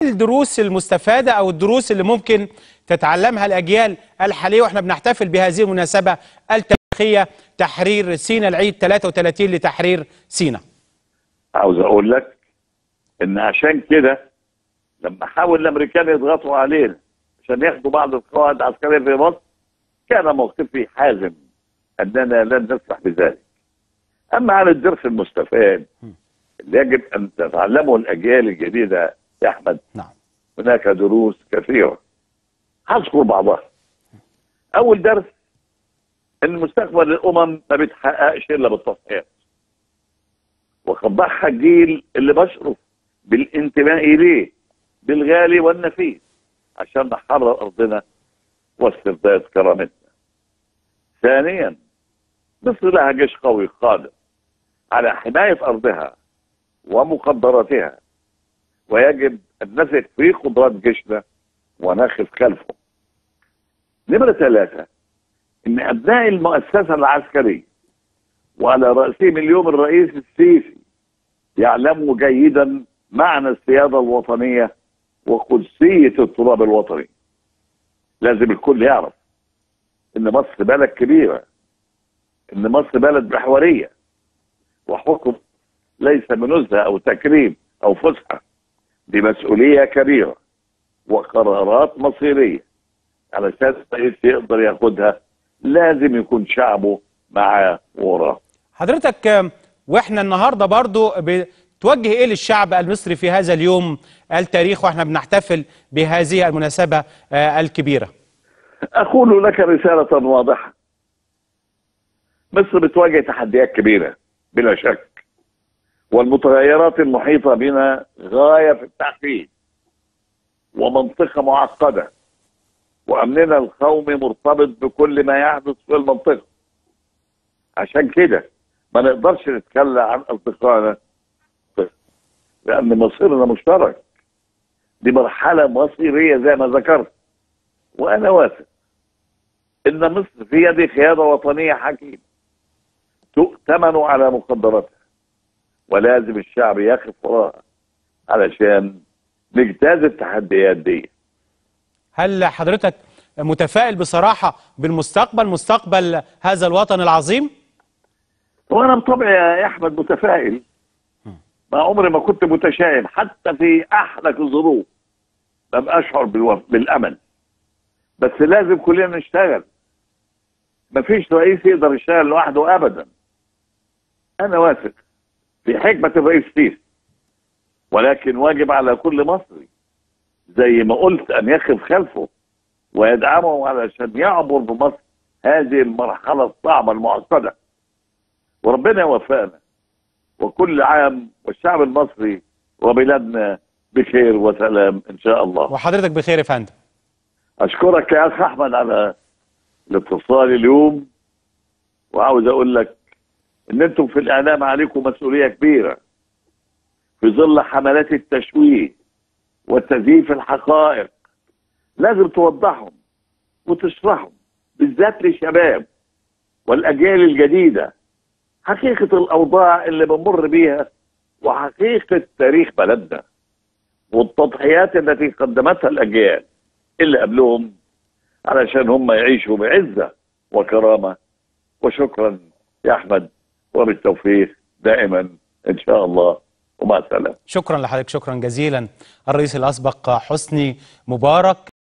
الدروس المستفادة أو الدروس اللي ممكن تتعلمها الأجيال الحالية وإحنا بنحتفل بهذه المناسبة التاريخية تحرير سينا العيد 33 لتحرير سينا عاوز اقول لك ان عشان كده لما حاول الامريكان يضغطوا علينا عشان ياخدوا بعض القواعد العسكريه في مصر كان موقفي حازم اننا لن نسمح بذلك. اما عن الدرس المستفاد اللي يجب ان تتعلمه الاجيال الجديده يا احمد نعم هناك دروس كثيره. هذكر بعضها. اول درس ان مستقبل الامم ما بيتحققش الا بالتصحيح. وقد ضحى الجيل اللي بشرف بالانتماء اليه بالغالي والنفيس عشان نحرر ارضنا واسترداد كرامتنا. ثانيا مصر لها جيش قوي قادر على حمايه ارضها ومقدراتها ويجب ان نثق في قدرات جيشنا ونقف خلفه. نمره ثلاثه ان ابناء المؤسسه العسكريه وعلى راسهم اليوم الرئيس السيسي يعلموا جيدا معنى السياده الوطنيه وقدسيه التراب الوطني. لازم الكل يعرف ان مصر بلد كبيره ان مصر بلد محوريه وحكم ليس بنزهه او تكريم او فسحه دي مسؤوليه كبيره وقرارات مصيريه علشان الرئيس يقدر ياخدها لازم يكون شعبه معاه وراه حضرتك آه، واحنا النهارده برضو بتوجه ايه للشعب المصري في هذا اليوم التاريخ واحنا بنحتفل بهذه المناسبة آه، الكبيرة أقول لك رسالة واضحة مصر بتواجه تحديات كبيرة بلا شك والمتغيرات المحيطة بنا غاية في التعقيد ومنطقة معقدة وأمننا القومي مرتبط بكل ما يحدث في المنطقة عشان كده ما نقدرش نتكلم عن أصدقائنا لأن مصيرنا مشترك دي مرحلة مصيرية زي ما ذكرت وأنا واثق إن مصر في يد قيادة وطنية حكيمة تؤتمن على مقدراتها ولازم الشعب يقف وراها علشان نجتاز التحديات دي هل حضرتك متفائل بصراحة بالمستقبل مستقبل هذا الوطن العظيم وانا بطبعي يا احمد متفائل ما عمري ما كنت متشائم حتى في احلك الظروف لم اشعر بالوف... بالامل بس لازم كلنا نشتغل مفيش رئيس يقدر يشتغل لوحده ابدا انا واثق في حكمه الرئيس سيسي ولكن واجب على كل مصري زي ما قلت ان يقف خلفه ويدعمه علشان يعبر بمصر هذه المرحله الصعبه المعقده وربنا يوفقنا وكل عام والشعب المصري وبلادنا بخير وسلام ان شاء الله وحضرتك بخير يا فندم اشكرك يا اخ احمد على الاتصال اليوم وعاوز اقول لك ان انتم في الاعلام عليكم مسؤوليه كبيره في ظل حملات التشويه وتزييف الحقائق لازم توضحهم وتشرحهم بالذات للشباب والاجيال الجديده حقيقه الاوضاع اللي بنمر بيها وحقيقه تاريخ بلدنا والتضحيات التي قدمتها الاجيال اللي قبلهم علشان هم يعيشوا بعزه وكرامه وشكرا يا احمد وبالتوفيق دائما ان شاء الله ومع السلامه شكرا لحضرتك شكرا جزيلا الرئيس الأسبق حسني مبارك